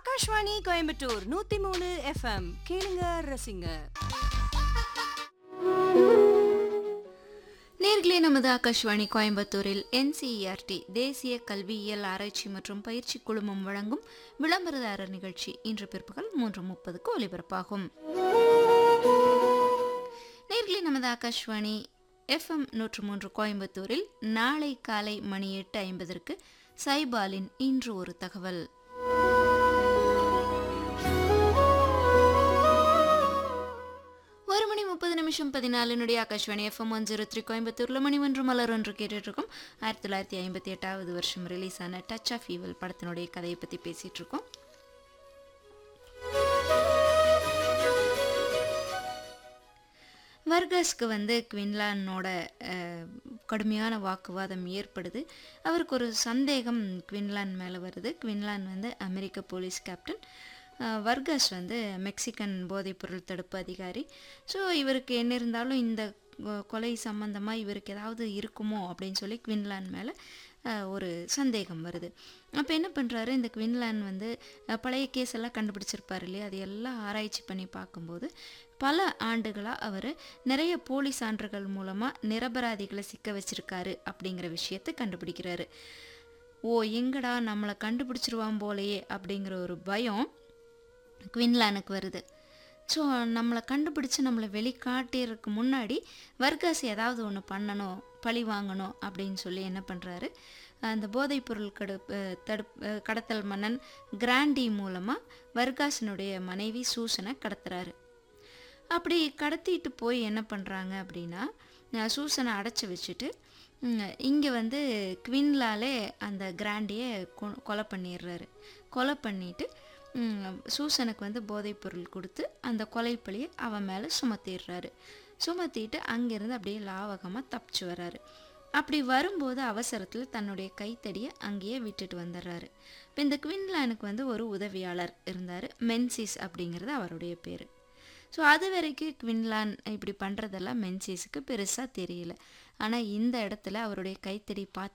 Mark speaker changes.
Speaker 1: ஆகாஷ்வாணி கோயம்புத்தூர் நூத்தி மூணு எஃப்எம் கேளுங்க ரசிங்க
Speaker 2: நேர்களே நமது ஆகாஷ்வாணி கோயம்புத்தூரில் என்சிஇஆர்டி தேசிய கல்வியியல் ஆராய்ச்சி மற்றும் பயிற்சி குழுமம் வழங்கும் விளம்பரதாரர் நிகழ்ச்சி இன்று பிற்பகல் மூன்று முப்பதுக்கு ஒலிபரப்பாகும் நேர்களே நமது ஆகாஷ்வாணி எஃப்எம் நூற்று மூன்று கோயம்புத்தூரில் நாளை காலை மணி எட்டு ஐம்பதற்கு சைபாலின் இன்று ஒரு தகவல் ஒரு மணி முப்பது நிமிஷம் பதினாலினுடைய Akashvani FM one zero three கோயம்புத்தூரில் மணி ஒன்று மலர் ஒன்று கேட்டுட்டு இருக்கோம் ஆயிரத்தி தொள்ளாயிரத்தி ஐம்பத்தி எட்டாவது வருஷம் ரிலீஸ் ஆன டச் ஆஃப் ஈவல் படத்தினுடைய கதையை பற்றி பேசிகிட்டு இருக்கோம் வர்கஸ்க்கு வந்து குவின்லானோட அஹ், கடுமையான வாக்குவாதம் ஏற்படுது அவருக்கு ஒரு சந்தேகம் குவின்லான் மேலே வருது குவின்லான் வந்து அமெரிக்க போலீஸ் கேப்டன் அஹ், வர்கஸ் வந்து மெக்சிகன் போதைப்பொருள் தடுப்பு அதிகாரி ஸோ இவருக்கு என்ன இருந்தாலும் இந்த அஹ், கொலை சம்பந்தமாக இவருக்கு ஏதாவது இருக்குமோ அப்படின்னு சொல்லி குவின்லான் மேலே அஹ், ஒரு சந்தேகம் வருது அப்போ என்ன பண்ணுறாரு இந்த குவின்லான் வந்து அஹ், பழைய கேஸ் எல்லாம் கண்டுபிடிச்சிருப்பார் இல்லையா அது எல்லாம் ஆராய்ச்சி பண்ணி பார்க்கும்போது பல ஆண்டுகளாக அவர் நிறைய போலி சான்றுகள் மூலமாக நிரபராதிகளை சிக்க வச்சிருக்காரு அப்படிங்கிற விஷயத்தை கண்டுபிடிக்கிறாரு ஓ எங்கடா நம்மளை கண்டுபிடிச்சிருவான் போலையே அப்படிங்கிற ஒரு பயம் குவின்லானுக்கு வருது ஸோ நம்மளை கண்டுபிடிச்சு நம்மளை வெளிக்காட்டியறதுக்கு முன்னாடி வர்காஸ் ஏதாவது ஒன்று பண்ணணும் பழி வாங்கணும் அப்படின்னு சொல்லி என்ன பண்ணுறாரு அந்த போதைப்பொருள் கடு அஹ் தடுப் அஹ் கடத்தல் மன்னன் கிராண்டி மூலமாக வர்காஸினுடைய மனைவி சூசனை கடத்துறாரு அப்படி கடத்திட்டு போய் என்ன பண்ணுறாங்க அப்படின்னா அஹ் சூசனை அடைச்சி வச்சுட்டு இங்கே வந்து குவின்லாலே அந்த கிராண்டியை கொ- கொலை பண்ணிடுறாரு கொலை பண்ணிட்டு ம், சூசனுக்கு வந்து போதைப்பொருள் கொடுத்து அந்த கொலைப்பழியை அவன் மேலே சுமத்திடுறாரு சுமத்திட்டு அங்கேருந்து அப்படியே லாவகமாக தப்பிச்சு வர்றாரு அப்படி வரும்போது அவசரத்தில் தன்னுடைய கைத்தடியை அங்கேயே விட்டுட்டு வந்துடுறாரு இப்போ இந்த குவின்லானுக்கு வந்து ஒரு உதவியாளர் இருந்தார் மென்சிஸ் அப்படிங்கிறது அவருடைய பேர் ஸோ அது வரைக்கும் குவின்லான் இப்படி பண்ணுறதெல்லாம் மென்சிஸுக்கு பெருசாக தெரியல ஆனால் இந்த இடத்துல அவருடைய கைத்தடி பார்த்து